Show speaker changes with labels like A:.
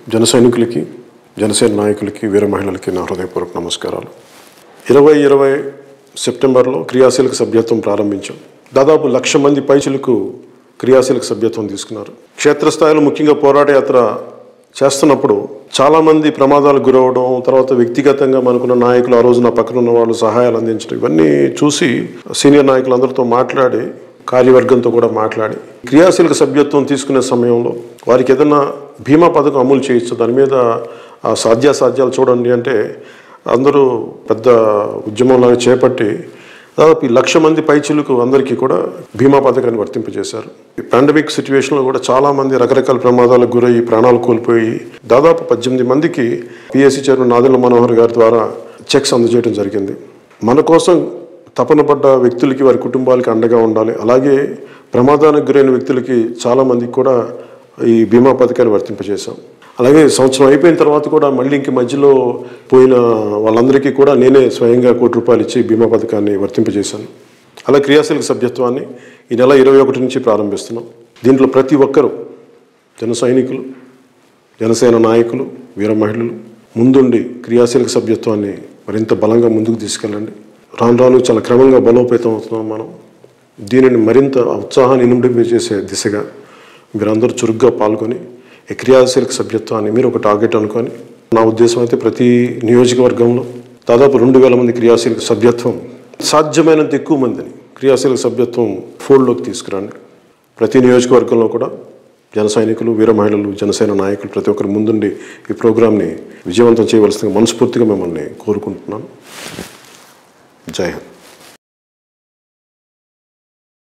A: జన సైనికులకి జనసేన నాయకులకి వీర మహిళలకి నా హృదయపూర్వక నమస్కారాలు ఇరవై ఇరవై సెప్టెంబర్లో క్రియాశీలక సభ్యత్వం ప్రారంభించాం దాదాపు లక్ష మంది పైచులకు క్రియాశీలక సభ్యత్వం తీసుకున్నారు క్షేత్రస్థాయిలో ముఖ్యంగా పోరాట యాత్ర చేస్తున్నప్పుడు చాలామంది ప్రమాదాలకు గురవడం తర్వాత వ్యక్తిగతంగా మనకున్న నాయకులు ఆ రోజు నా పక్కన ఉన్న వాళ్ళు సహాయాలు అందించడం ఇవన్నీ చూసి సీనియర్ నాయకులందరితో మాట్లాడి కార్యవర్గంతో కూడా మాట్లాడి క్రియాశీలక సభ్యత్వం తీసుకునే సమయంలో వారికి ఏదైనా బీమా పథకం అమలు చేయొచ్చు దాని మీద ఆ సాధ్యాసాధ్యాలు చూడండి అంటే అందరూ పెద్ద ఉద్యమంలాగా చేపట్టి దాదాపు ఈ లక్ష మంది పైచిలకు అందరికీ కూడా బీమా పథకాన్ని వర్తింపజేశారు ఈ పాండమిక్ సిచ్యువేషన్లో కూడా చాలా మంది రకరకాల ప్రమాదాలకు గురయ్యి ప్రాణాలు కోల్పోయి దాదాపు పద్దెనిమిది మందికి పిఎస్సి చైర్మన్ నాదెళ్ల మనోహర్ గారి ద్వారా చెక్స్ అందజేయడం జరిగింది మన కోసం తపన పడ్డ వ్యక్తులకి వారి కుటుంబాలకి అండగా ఉండాలి అలాగే ప్రమాదానికి గురైన వ్యక్తులకి చాలా మందికి కూడా ఈ బీమా పథకాన్ని వర్తింపజేశాం అలాగే సంవత్సరం అయిపోయిన తర్వాత కూడా మళ్ళీ ఇంక మధ్యలో పోయిన వాళ్ళందరికీ కూడా నేనే స్వయంగా కోటి రూపాయలు ఇచ్చి బీమా పథకాన్ని వర్తింపజేశాను అలా క్రియాశీలక సభ్యత్వాన్ని ఈ నెల ఇరవై ఒకటి నుంచి ప్రారంభిస్తున్నాం దీంట్లో ప్రతి ఒక్కరూ జన సైనికులు జనసేన నాయకులు వీర మహిళలు ముందుండి క్రియాశీలక సభ్యత్వాన్ని మరింత బలంగా ముందుకు తీసుకెళ్ళండి రాను రాను చాలా క్రమంగా బలోపేతం అవుతున్నాం మనం దీనిని మరింత ఉత్సాహాన్ని ఇనుమడింపజేసే దిశగా మీరందరూ చురుగ్గా పాల్గొని ఈ క్రియాశీలక సభ్యత్వాన్ని మీరు ఒక టార్గెట్ అనుకొని నా ఉద్దేశం అయితే ప్రతి నియోజకవర్గంలో దాదాపు రెండు వేల మంది క్రియాశీలక సభ్యత్వం సాధ్యమైనంత ఎక్కువ మందిని క్రియాశీలక సభ్యత్వం ఫోల్డ్లోకి తీసుకురండి ప్రతి నియోజకవర్గంలో కూడా జన సైనికులు వీర మహిళలు జనసేన నాయకులు ప్రతి ఒక్కరు ముందుండి ఈ ప్రోగ్రాంని విజయవంతం చేయవలసిందిగా మనస్ఫూర్తిగా మిమ్మల్ని కోరుకుంటున్నాను జై హింద్